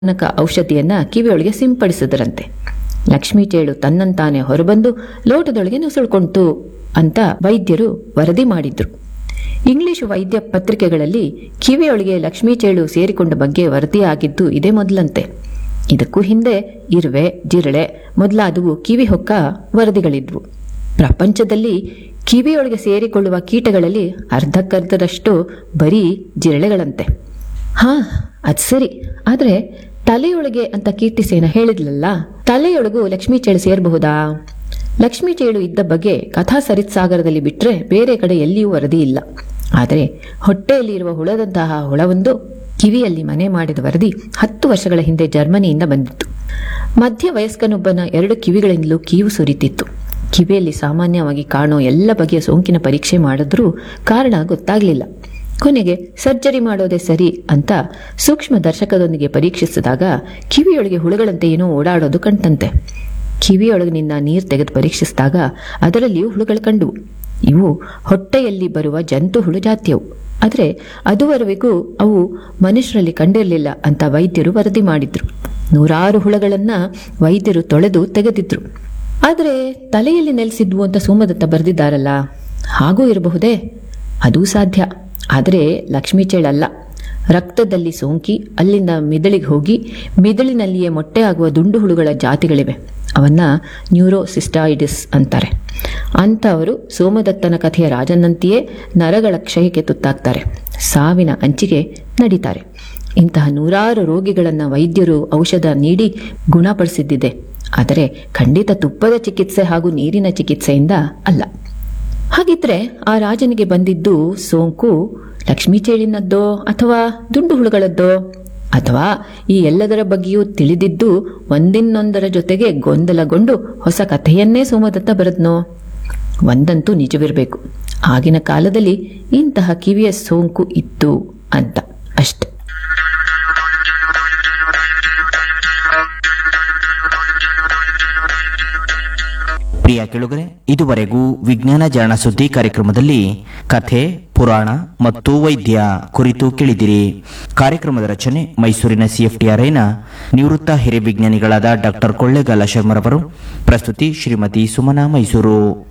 ನಕ ಔಷಧಿಯನ್ನ ಕಿವಿಯೊಳಗೆ ಸಿಂಪಡಿಸಿದರಂತೆ ಲಕ್ಷ್ಮೀ ಚೇಳು ತನ್ನಂತಾನೆ ಹೊರಬಂದು ಲೋಟದೊಳಗೆ ನುಸುಳ್ಕೊಂತು ಅಂತ ವೈದ್ಯರು ವರದಿ ಮಾಡಿದ್ರು ಇಂಗ್ಲಿಷ್ ವೈದ್ಯ ಪತ್ರಿಕೆಗಳಲ್ಲಿ ಕಿವಿಯೊಳಗೆ ಲಕ್ಷ್ಮೀ ಚೇಳು ಸೇರಿಕೊಂಡ ಬಗ್ಗೆ ವರದಿಯಾಗಿದ್ದು ಇದೇ ಮೊದಲಂತೆ ಇದಕ್ಕೂ ಹಿಂದೆ ಇರುವೆ ಜಿರಳೆ ಮೊದಲಾದವು ಕಿವಿ ಹೊಕ್ಕ ವರದಿಗಳಿದ್ವು ಪ್ರಪಂಚದಲ್ಲಿ ಕಿವಿಯೊಳಗೆ ಸೇರಿಕೊಳ್ಳುವ ಕೀಟಗಳಲ್ಲಿ ಅರ್ಧಕ್ಕರ್ಧದಷ್ಟು ಬರೀ ಜಿರಳೆಗಳಂತೆ ಹಾ ಅದ್ ಸರಿ ಆದ್ರೆ ತಲೆಯೊಳಗೆ ಅಂತ ಕೀರ್ತಿಸೇನ ಹೇಳಿದ್ಲಲ್ಲ ತಲೆಯೊಳಗೂ ಲಕ್ಷ್ಮೀ ಚೇಳು ಸೇರಬಹುದಾ ಲಕ್ಷ್ಮೀ ಚೇಳು ಇದ್ದ ಬಗ್ಗೆ ಕಥಾ ಸರಿತ್ ಸಾಗರದಲ್ಲಿ ಬಿಟ್ರೆ ಬೇರೆ ಕಡೆ ಎಲ್ಲಿಯೂ ವರದಿ ಇಲ್ಲ ಆದರೆ ಹೊಟ್ಟೆಯಲ್ಲಿ ಇರುವ ಹುಳದಂತಹ ಹುಳವೊಂದು ಕಿವಿಯಲ್ಲಿ ಮನೆ ಮಾಡಿದ ವರದಿ ಹತ್ತು ವರ್ಷಗಳ ಹಿಂದೆ ಜರ್ಮನಿಯಿಂದ ಬಂದಿತ್ತು ಮಧ್ಯ ವಯಸ್ಕನೊಬ್ಬನ ಎರಡು ಕಿವಿಗಳಿಂದಲೂ ಕೀವು ಸುರಿತಿತ್ತು ಕಿವಿಯಲ್ಲಿ ಸಾಮಾನ್ಯವಾಗಿ ಕಾಣೋ ಎಲ್ಲ ಬಗೆಯ ಸೋಂಕಿನ ಪರೀಕ್ಷೆ ಮಾಡಿದ್ರೂ ಕಾರಣ ಗೊತ್ತಾಗ್ಲಿಲ್ಲ ಕೊನೆಗೆ ಸರ್ಜರಿ ಮಾಡೋದೇ ಸರಿ ಅಂತ ಸೂಕ್ಷ್ಮ ದರ್ಶಕದೊಂದಿಗೆ ಪರೀಕ್ಷಿಸಿದಾಗ ಕಿವಿಯೊಳಗೆ ಹುಳುಗಳಂತೆ ಏನೋ ಓಡಾಡೋದು ಕಂಡಂತೆ ಕಿವಿಯೊಳಗಿನಿಂದ ನೀರು ತೆಗೆದು ಪರೀಕ್ಷಿಸಿದಾಗ ಅದರಲ್ಲಿಯೂ ಹುಳುಗಳು ಕಂಡುವು ಇವು ಹೊಟ್ಟೆಯಲ್ಲಿ ಬರುವ ಜಂತು ಹುಳು ಜಾತಿಯವು ಆದರೆ ಅದುವರೆಗೂ ಅವು ಮನುಷ್ಯರಲ್ಲಿ ಕಂಡಿರಲಿಲ್ಲ ಅಂತ ವೈದ್ಯರು ವರದಿ ಮಾಡಿದ್ರು ನೂರಾರು ಹುಳಗಳನ್ನ ವೈದ್ಯರು ತೊಳೆದು ತೆಗೆದಿದ್ರು ಆದರೆ ತಲೆಯಲ್ಲಿ ನೆಲೆಸಿದ್ವು ಅಂತ ಸೋಮದತ್ತ ಬರೆದಿದ್ದಾರಲ್ಲ ಹಾಗೂ ಇರಬಹುದೇ ಅದೂ ಸಾಧ್ಯ ಆದರೆ ಲಕ್ಷ್ಮೀ ಚೇಳಲ್ಲ ರಕ್ತದಲ್ಲಿ ಸೋಂಕಿ ಅಲ್ಲಿಂದ ಮಿದಳಿಗೆ ಹೋಗಿ ಮಿದಳಿನಲ್ಲಿಯೇ ಮೊಟ್ಟೆ ಆಗುವ ದುಂಡು ಹುಳುಗಳ ಜಾತಿಗಳಿವೆ ಅವನ್ನ ನ್ಯೂರೋಸಿಸ್ಟಾಯಿಡಿಸ್ ಅಂತಾರೆ ಅಂಥವರು ಸೋಮದತ್ತನ ಕಥೆಯ ರಾಜನಂತೆಯೇ ನರಗಳ ಕ್ಷಯಕ್ಕೆ ತುತ್ತಾಗ್ತಾರೆ ಸಾವಿನ ಅಂಚಿಗೆ ನಡೀತಾರೆ ಇಂತಹ ನೂರಾರು ರೋಗಿಗಳನ್ನು ವೈದ್ಯರು ಔಷಧ ನೀಡಿ ಗುಣಪಡಿಸಿದ್ದಿದೆ ಆದರೆ ಖಂಡಿತ ತುಪ್ಪದ ಚಿಕಿತ್ಸೆ ಹಾಗೂ ನೀರಿನ ಚಿಕಿತ್ಸೆಯಿಂದ ಅಲ್ಲ ಹಾಗಿದ್ರೆ ಆ ರಾಜನಿಗೆ ಬಂದಿದ್ದು ಸೋಂಕು ಲಕ್ಷ್ಮೀ ಚೇಳಿನದ್ದೋ ಅಥವಾ ದುಂಡು ಹುಳುಗಳದ್ದೋ ಅಥವಾ ಈ ಎಲ್ಲದರ ಬಗ್ಗೆಯೂ ತಿಳಿದಿದ್ದು ಒಂದಿನ್ನೊಂದರ ಜೊತೆಗೆ ಗೊಂದಲಗೊಂಡು ಹೊಸ ಕಥೆಯನ್ನೇ ಸೋಮದತ್ತ ಬರೆದ್ನೋ ಒಂದಂತೂ ನಿಜವಿರಬೇಕು ಆಗಿನ ಕಾಲದಲ್ಲಿ ಇಂತಹ ಕಿವಿಯ ಸೋಂಕು ಇತ್ತು ಅಂತ ಅಷ್ಟೆ ಪ್ರಿಯ ಕೆಳುಗರೆ ಇದುವರೆಗೂ ವಿಜ್ಞಾನ ಜಾಣ ಸುದ್ದಿ ಕಾರ್ಯಕ್ರಮದಲ್ಲಿ ಕಥೆ ಪುರಾಣ ಮತ್ತು ವೈದ್ಯ ಕುರಿತು ಕೇಳಿದಿರಿ ಕಾರ್ಯಕ್ರಮದ ರಚನೆ ಮೈಸೂರಿನ ಸಿಎಫ್ಟಿಆರ್ಐನ ನಿವೃತ್ತ ಹಿರಿಯ ವಿಜ್ಞಾನಿಗಳಾದ ಡಾಕ್ಟರ್ ಕೊಳ್ಳೇಗಾಲ ಶರ್ಮರವರು ಪ್ರಸ್ತುತಿ ಶ್ರೀಮತಿ ಸುಮನಾ ಮೈಸೂರು